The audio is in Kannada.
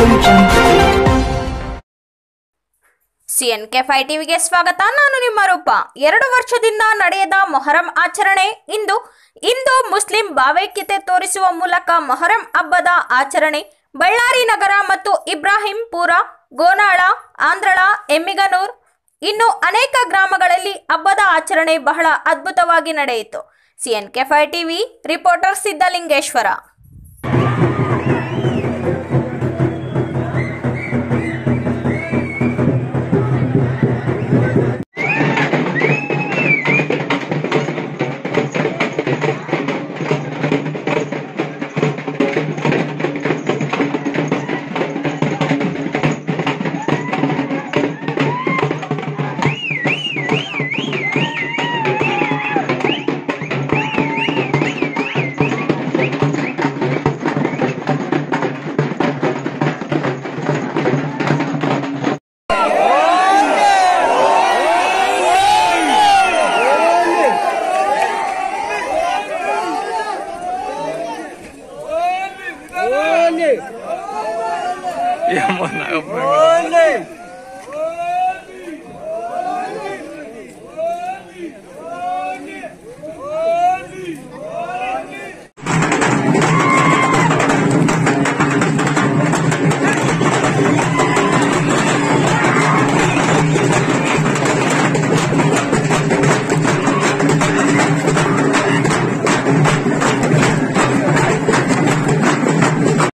Audio Jungle. ಸಿಎನ್ಕೆ ಫೈ ಟಿವಿಗೆ ಸ್ವಾಗತ ನಾನು ನಿಮ್ಮ ರೂಪ ಎರಡು ವರ್ಷದಿಂದ ನಡೆಯದ ಮೊಹರಂ ಆಚರಣೆ ಇಂದು ಇಂದು ಮುಸ್ಲಿಂ ಭಾವೈಕ್ಯತೆ ತೋರಿಸುವ ಮೂಲಕ ಮೊಹರಂ ಹಬ್ಬದ ಆಚರಣೆ ಬಳ್ಳಾರಿ ನಗರ ಮತ್ತು ಇಬ್ರಾಹಿಂಪುರ ಗೋನಾಳ ಆಂಧ್ರಳ ಎಮ್ಮಿಗನೂರ್ ಇನ್ನು ಅನೇಕ ಗ್ರಾಮಗಳಲ್ಲಿ ಹಬ್ಬದ ಆಚರಣೆ ಬಹಳ ಅದ್ಭುತವಾಗಿ ನಡೆಯಿತು ಸಿಎನ್ಕೆ ಫೈ ಟಿವಿ ರಿಪೋರ್ಟರ್ ಸಿದ್ದಲಿಂಗೇಶ್ವರ